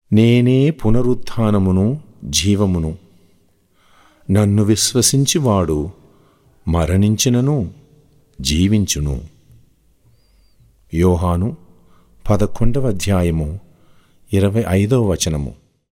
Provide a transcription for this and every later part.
నేనే పునరుత్థానమును జీవమును నన్ను విశ్వసించివాడు మరణించినను జీవించును యోహాను పదకొండవ అధ్యాయము ఇరవై ఐదవ వచనము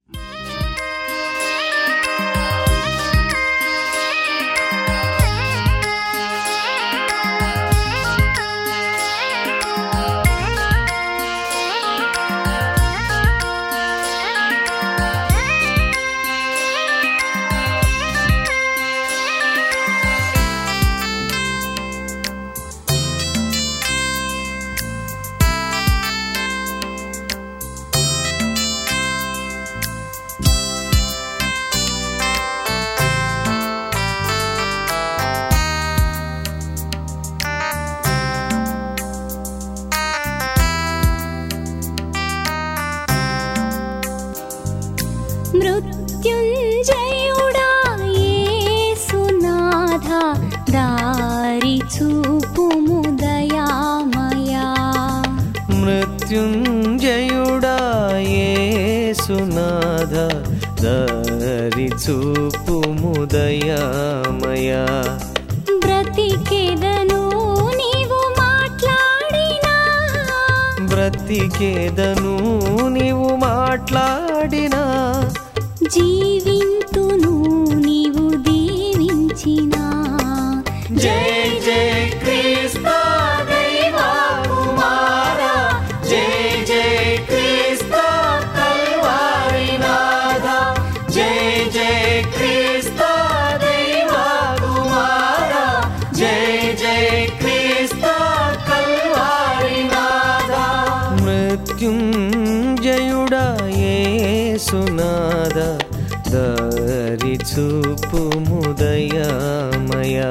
మృత్యుంజయుడా యేసునాథ దారి చూపుము దయామయా మృత్యుంజయుడా యేసునాథ దరి చూపుము దయామయా బ్రతికెదను నీవు మాట్లాడినా బ్రతికేదను నీవు మాట్లాడినా జీవింతును నీవు దీవించినా జై జై క్రీస్తు దైవ కుమారా జై జై క్రీస్తు కల్వారి నాథ జై జై క్రీస్తు దైవ కుమారా జై జై క్రీస్తు కల్వారి నాథ మృత్యుంజయుడా యేసునాథ దరి చూపుము దయామయా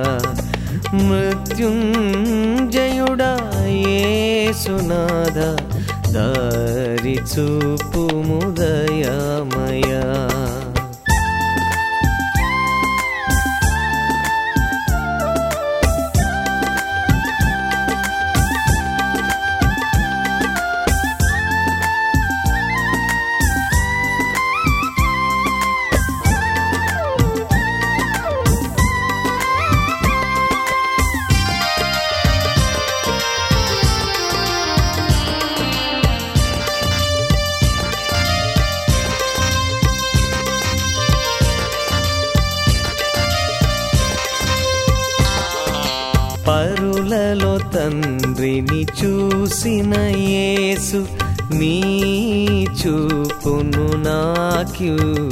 మృత్యుంజయుడా యేసునాథ దారి చూపుము దయామయా పరులలో తండ్రిని చూసిన యేసు నీ చూపును నాక్యూ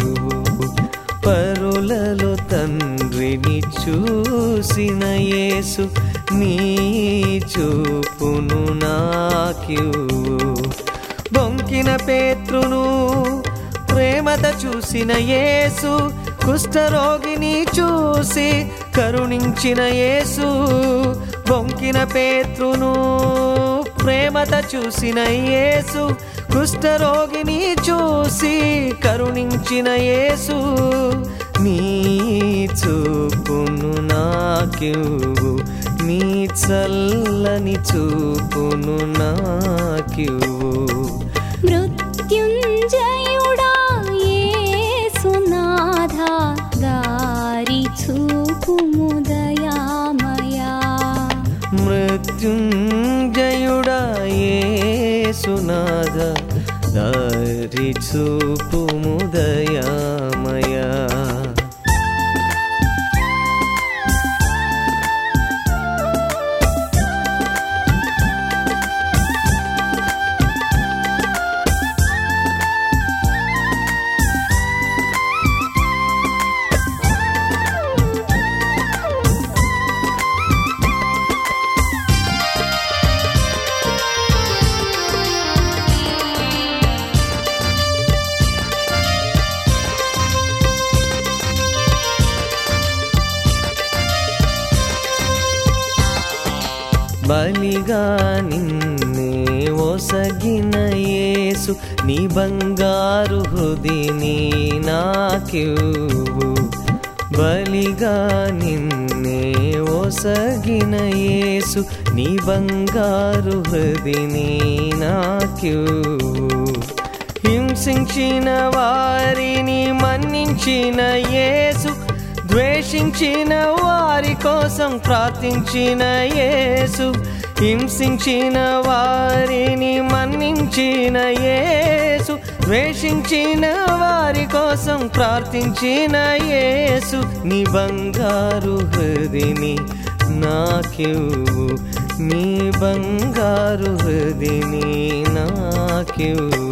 పరులలో తండ్రిని చూసిన యేసు నీ చూపును నాక్యూ బొంకిన పేత్రును ప్రేమత చూసిన యేసు కుష్ఠరోగిని చూసి కరుణించిన యేసు బొంకిన పేత్రును ప్రేమత చూసిన యేసు కుష్ఠరోగిని చూసి కరుణించిన యేసు నీ చూపును నాకివ్వు నీ చల్లని చూపును నాకివ్వు మృత్యుంజయుడా యేసునాథ దారి చూపుము దయామయా మృత్యుంజయుడా యేసునాథ దారి చూపుము దయామయా బలిగా నిన్నే ఒసగిన యేసు నీ బంగారు హృదిని నాకివ్వు బలిగా నిన్నే ఒసగిన యేసు నీ బంగారు హృదిని నాకివ్వు హింస హింసించిన వారిని మన్నించిన యేసు ద్వేషించిన వారి కోసం ప్రార్థించిన యేసు హింసించిన వారిని మన్నించిన యేసు ద్వేషించిన వారి కోసం ప్రార్థించిన యేసు నీ బంగారు హృదిని నాకివ్వు నీ బంగారు హృదిని నాకివ్వు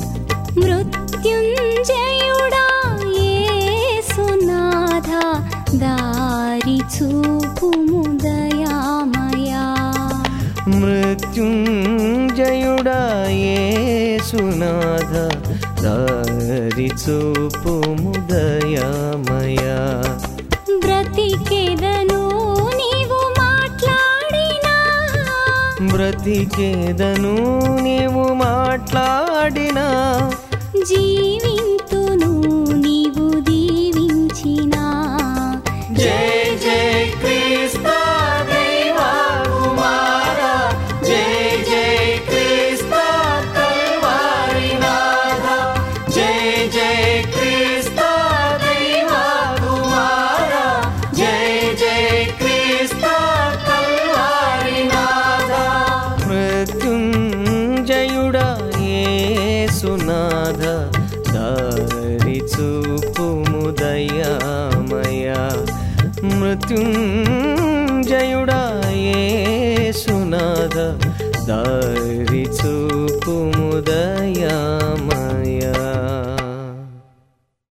మృత్యుంజయుడా యేసునాథ దారి చూపుము దయామయా మృత్యుంజయుడా యేసునాథ దారి చూపుము దయామయా బ్రతికెదను నీవు మాట్లాడినా బ్రతికేదను నీవు మాట్లాడినా జీవింతును నీవు దీవించినా జై జై క్రీస్తు దైవా కుమారా జై జై క్రీస్తు కల్వారి నాథ జై జై క్రీస్తు దైవా కుమారా జై జై క్రీస్తు కల్వారి నాథ మృత్యుంజయుడా యేసునాథ దారి చూపుము దయామయా మృత్యుంజయుడా యేసునాథ దారి చూపుము దయా